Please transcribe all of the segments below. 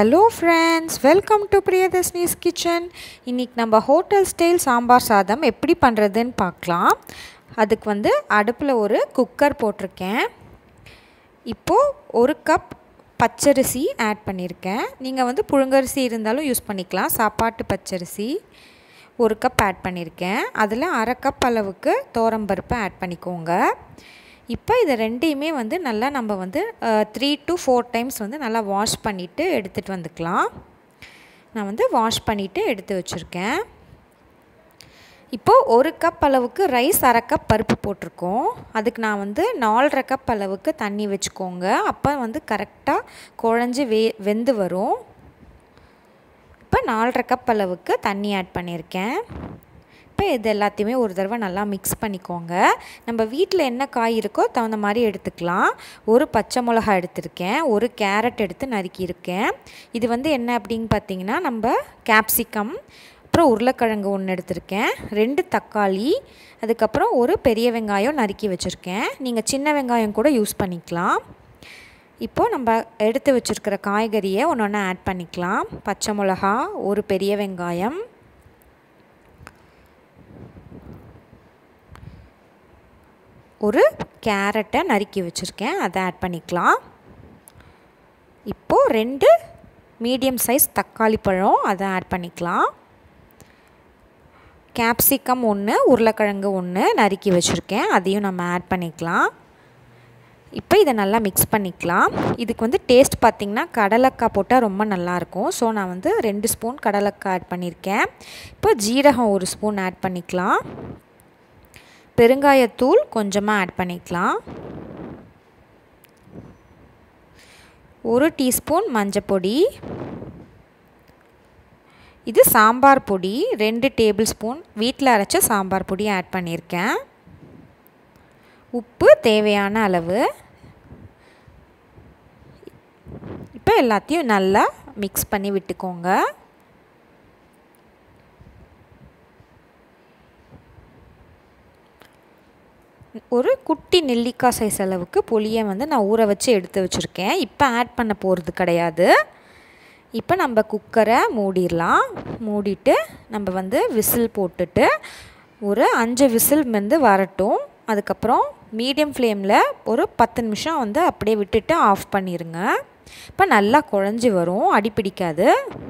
hello friends welcome to Priyadarshini's kitchen இன்றைக்கி நம்ம hotel style sambar சாதம் எப்படி பண்ணுறதுன்னு பார்க்கலாம் அதுக்கு வந்து அடுப்பில் ஒரு குக்கர் போட்டிருக்கேன் இப்போது ஒரு கப் பச்சரிசி ஆட் பண்ணியிருக்கேன் நீங்கள் வந்து புழுங்கரிசி இருந்தாலும் யூஸ் பண்ணிக்கலாம் சாப்பாட்டு பச்சரிசி ஒரு கப் ஆட் பண்ணியிருக்கேன் அதில் அரை கப் அளவுக்கு தோரம்பருப்பு ஆட் பண்ணிக்கோங்க இப்போ இதை ரெண்டையுமே வந்து நல்லா நம்ம வந்து த்ரீ டு ஃபோர் டைம்ஸ் வந்து நல்லா வாஷ் பண்ணிவிட்டு எடுத்துகிட்டு வந்துக்கலாம் நான் வந்து வாஷ் பண்ணிவிட்டு எடுத்து வச்சுருக்கேன் இப்போது ஒரு கப் அளவுக்கு ரைஸ் அரை கப் பருப்பு போட்டிருக்கோம் அதுக்கு நான் வந்து நாலரை கப் அளவுக்கு தண்ணி வச்சுக்கோங்க அப்போ வந்து கரெக்டாக குழஞ்சி வே வெந்து வரும் இப்போ நாலரை கப் அளவுக்கு தண்ணி ஆட் பண்ணியிருக்கேன் இப்போ இது எல்லாத்தையுமே ஒரு தடவை நல்லா மிக்ஸ் பண்ணிக்கோங்க நம்ம வீட்டில் என்ன காய் இருக்கோ தகுந்த மாதிரி எடுத்துக்கலாம் ஒரு பச்சை மிளகா எடுத்திருக்கேன் ஒரு கேரட் எடுத்து நறுக்கியிருக்கேன் இது வந்து என்ன அப்படின்னு பார்த்தீங்கன்னா நம்ம கேப்சிகம் அப்புறம் உருளைக்கிழங்கு ஒன்று எடுத்திருக்கேன் ரெண்டு தக்காளி அதுக்கப்புறம் ஒரு பெரிய வெங்காயம் நறுக்கி வச்சுருக்கேன் நீங்கள் சின்ன வெங்காயம் கூட யூஸ் பண்ணிக்கலாம் இப்போது நம்ம எடுத்து வச்சுருக்கிற காய்கறியை ஒன்று ஒன்று ஆட் பண்ணிக்கலாம் பச்சை மிளகா ஒரு பெரிய வெங்காயம் ஒரு கேரட்டை நறுக்கி வச்சுருக்கேன் அதை ஆட் பண்ணிக்கலாம் இப்போது ரெண்டு மீடியம் சைஸ் தக்காளி பழம் அதை ஆட் பண்ணிக்கலாம் கேப்சிகம் ஒன்று உருளைக்கிழங்கு ஒன்று நறுக்கி வச்சுருக்கேன் அதையும் நம்ம ஆட் பண்ணிக்கலாம் இப்போ இதை நல்லா மிக்ஸ் பண்ணிக்கலாம் இதுக்கு வந்து டேஸ்ட் பார்த்திங்கன்னா கடலக்காய் போட்டால் ரொம்ப நல்லாயிருக்கும் ஸோ நான் வந்து ரெண்டு ஸ்பூன் கடலக்காய் ஆட் பண்ணியிருக்கேன் இப்போ ஜீரகம் ஒரு ஸ்பூன் ஆட் பண்ணிக்கலாம் பெருங்காயத்தூள் கொஞ்சமாக ஆட் பண்ணிக்கலாம் ஒரு டீஸ்பூன் மஞ்சப்பொடி இது சாம்பார் பொடி ரெண்டு டேபிள் ஸ்பூன் வீட்டில் அரைச்ச சாம்பார் பொடி ஆட் பண்ணியிருக்கேன் உப்பு தேவையான அளவு இப்போ எல்லாத்தையும் நல்லா மிக்ஸ் பண்ணி விட்டுக்கோங்க ஒரு குட்டி நெல்லிக்காய் சைஸ் அளவுக்கு புளியை வந்து நான் ஊற வச்சு எடுத்து வச்சுருக்கேன் இப்போ ஆட் பண்ண போகிறது கிடையாது இப்போ நம்ம குக்கரை மூடிடலாம் மூடிட்டு நம்ம வந்து விசில் போட்டுட்டு ஒரு அஞ்சு விசில் வந்து வரட்டும் அதுக்கப்புறம் மீடியம் ஃப்ளேமில் ஒரு பத்து நிமிஷம் வந்து அப்படியே விட்டுட்டு ஆஃப் பண்ணிடுங்க இப்போ நல்லா குழஞ்சி வரும் அடிப்பிடிக்காது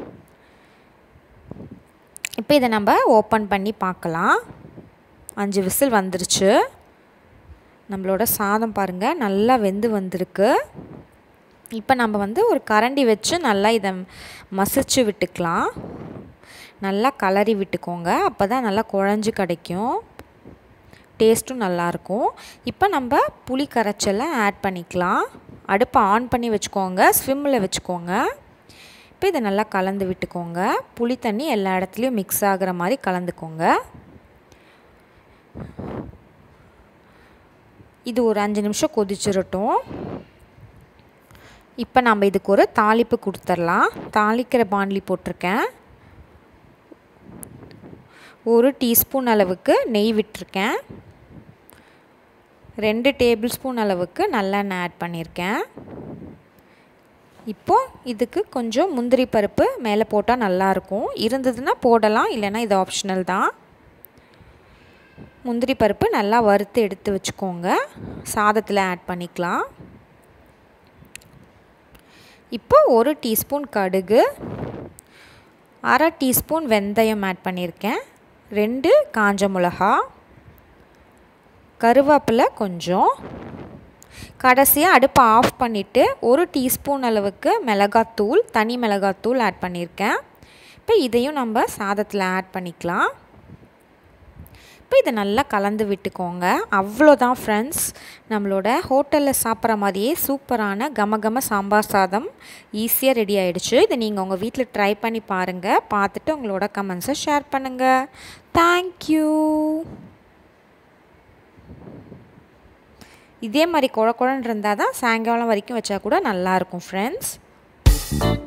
இப்போ இதை நம்ம ஓப்பன் பண்ணி பார்க்கலாம் அஞ்சு விசில் வந்துருச்சு நம்மளோட சாதம் பாருங்கள் நல்லா வெந்து வந்திருக்கு இப்போ நம்ம வந்து ஒரு கரண்டி வச்சு நல்லா இதை மசிச்சு விட்டுக்கலாம் நல்லா கலரி விட்டுக்கோங்க அப்போ தான் நல்லா குழஞ்சி கிடைக்கும் டேஸ்ட்டும் நல்லாயிருக்கும் இப்போ நம்ம புளி கரைச்சலை ஆட் பண்ணிக்கலாம் அடுப்பை ஆன் பண்ணி வச்சுக்கோங்க ஸ்விம்மில் வச்சுக்கோங்க இப்போ இதை நல்லா கலந்து விட்டுக்கோங்க புளி தண்ணி எல்லா இடத்துலையும் மிக்ஸ் ஆகிற மாதிரி கலந்துக்கோங்க இது ஒரு அஞ்சு நிமிஷம் கொதிச்சிடட்டும் இப்போ நம்ம இதுக்கு ஒரு தாளிப்பு கொடுத்துர்லாம் தாளிக்கிற பாண்லி போட்டிருக்கேன் ஒரு டீஸ்பூன் அளவுக்கு நெய் விட்டுருக்கேன் ரெண்டு டேபிள் ஸ்பூன் அளவுக்கு நல்லெண்ணெய் ஆட் பண்ணியிருக்கேன் இப்போது இதுக்கு கொஞ்சம் முந்திரி பருப்பு மேலே போட்டால் நல்லாயிருக்கும் இருந்ததுன்னா போடலாம் இல்லைன்னா இது ஆப்ஷனல் தான் முந்திரி பருப்பு நல்லா வறுத்து எடுத்து வச்சுக்கோங்க சாதத்தில் ஆட் பண்ணிக்கலாம் இப்போ ஒரு டீஸ்பூன் கடுகு அரை டீஸ்பூன் வெந்தயம் ஆட் பண்ணியிருக்கேன் ரெண்டு காஞ்ச மிளகா கருவேப்பிலை கொஞ்சம் கடைசியாக அடுப்பை ஆஃப் பண்ணிவிட்டு ஒரு டீஸ்பூன் அளவுக்கு மிளகாத்தூள் தனி மிளகாத்தூள் ஆட் பண்ணியிருக்கேன் இப்போ இதையும் நம்ம சாதத்தில் ஆட் பண்ணிக்கலாம் இப்போ இதை நல்லா கலந்து விட்டுக்கோங்க அவ்வளோதான் ஃப்ரெண்ட்ஸ் நம்மளோட ஹோட்டலில் சாப்பிட்ற மாதிரியே சூப்பரான கமகம சாம்பார் சாதம் ஈஸியாக ரெடி ஆகிடுச்சு இதை நீங்கள் உங்கள் வீட்டில் ட்ரை பண்ணி பாருங்கள் பார்த்துட்டு உங்களோட கமெண்ட்ஸை ஷேர் பண்ணுங்கள் தேங்க்யூ இதே மாதிரி குழ குழன்னு இருந்தால் தான் சாயங்காலம் வரைக்கும் வச்சா கூட நல்லாயிருக்கும் ஃப்ரெண்ட்ஸ்